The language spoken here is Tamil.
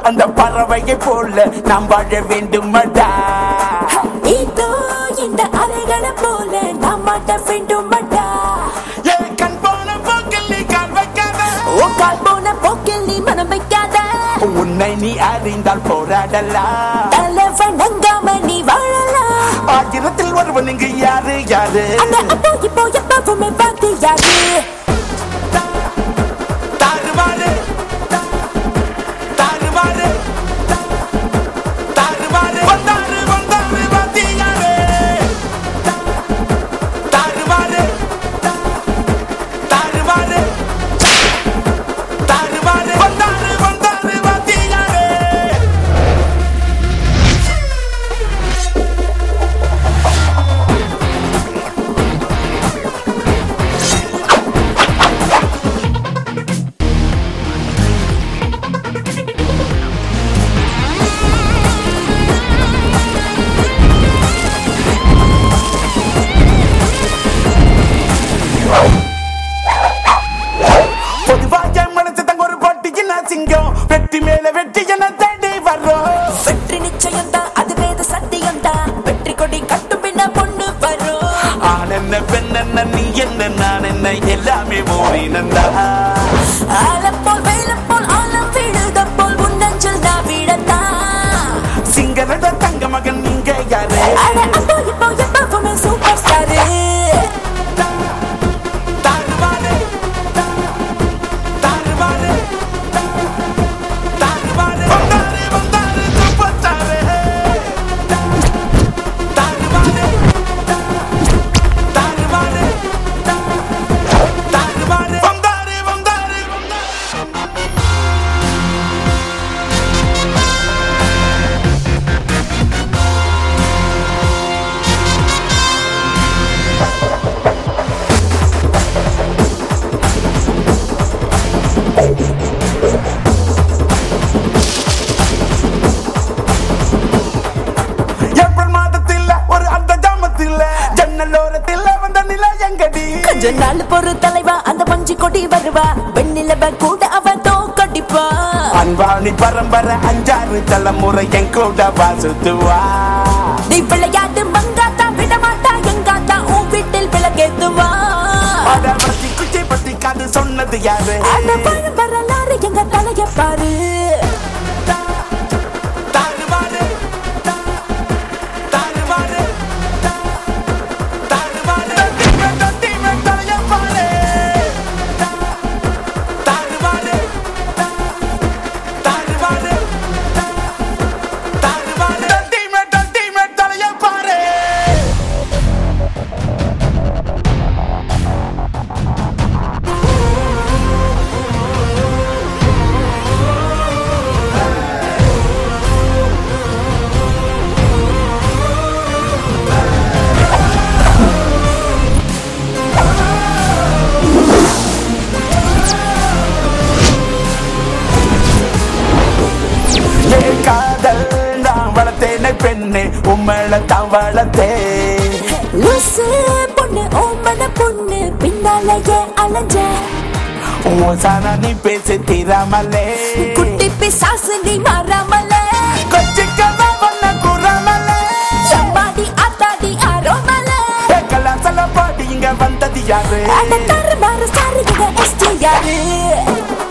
அந்த பறவையை போல நாம் வாழ வேண்டுமடா இதோ இந்த அலைகளை போல நாம் மாட்ட வேண்டுமடா என் கண் போன போக்கில் நீ கால் வைக்காத உன் கால் போன போக்கில் நீ மனம் வைக்காத உன்னை நீ அறிந்தால் போராடலாம் தலைவன் நங்காம நீ வாழலாம் ஆயிரத்தில் ஒருவன் இங்கு யாரு யாரு அந்த அப்போ இப்போ எப்பவுமே பார்த்து யாரு தாறுமாறு தாறுமாறு தாறுமாறு வந்தாரு வந்தாரு வாத்தியாரு தாறுமாறு தாறுமாறு தாறுமாறு வந்தாரு வந்தாரு வாத்தியாரு பொதுவாக மனசு தங்க ஒரு போட்டிக்கு நான் சிங்கம் வெட்டி மேல வெட்டி என தேடி வர்றோம் வெற்றி நிச்சயம் தான் அது வேத சத்தியம் தான் வெற்றி கொடி கட்டும் பின்ன பொண்ணு வரும் ஆண் என்ன பெண் என்ன நீ என்ன நான் என்ன எல்லாமே மோரினந்தா ஆலம் போல் வேலம் போல் ஆலம் விழுத போல் உன்னஞ்சல் நான் விடத்தான் சிங்கரத தங்க மகன் நீங்க யாரு அட அப்போ இப்போ எப்பவுமே சூப்பர் ஸ்டாரு தாறுமாறு தாறுமாறு தாறுமாறு வந்தாரு வந்தாரு சூப்பர் ஸ்டாரு தாறுமாறு தாறுமாறு தாறுமாறு வந்தாரு வந்தாரு வந்தாரு ஏப்ரல் மாதத்தில் ஒரு அந்த ஜாமத்தில் ஜன்னலோரத்தில் வந்த நிலை எங்கடி கொஞ்ச நாள் பொறு தலைவா அந்த மஞ்சி கொடி வருவா வெண்ணிலவ கூட அவ தோக்கடிப்பா அன்பாணி பரம்பரை அஞ்சாறு தலைமுறை என் கூட வாசுத்துவா நீ விளையாட்டு மங்காத்தா விட மாட்டா எங்காத்தா உன் வீட்டில் விளக்கேத்துவா அட பத்தி குச்சி பத்தி காது சொன்னது யாரு அந்த பழம் வரலாறு எங்க தலைய பாரு தாறுமாறு தாறுமாறு தாறுமாறு தட்டிமே தட்டிமே தலைய பாரு தாறுமாறு தாறுமாறு தாறுமாறு தட்டிமே தட்டிமே தலைய பாரு என் காதல் நான் வளர்த்தேனே பெண்ணே உம்மள தான் வளர்த்தேன் லூசு பொண்ணு ஓமன பொண்ணு பின்னாலேயே அலைஞ்ச ஓசானா நீ பேசி தீராமலே குட்டி பிசாசு நீ மாறாமல கொச்சிக்கதா பண்ண கூறாமலே சம்பாடி ஆத்தாடி ஆரோமல கலாசல பாடி இங்க வந்தது யாரு அட தர மாறு சாரு எங்க எஸ்டி யாரு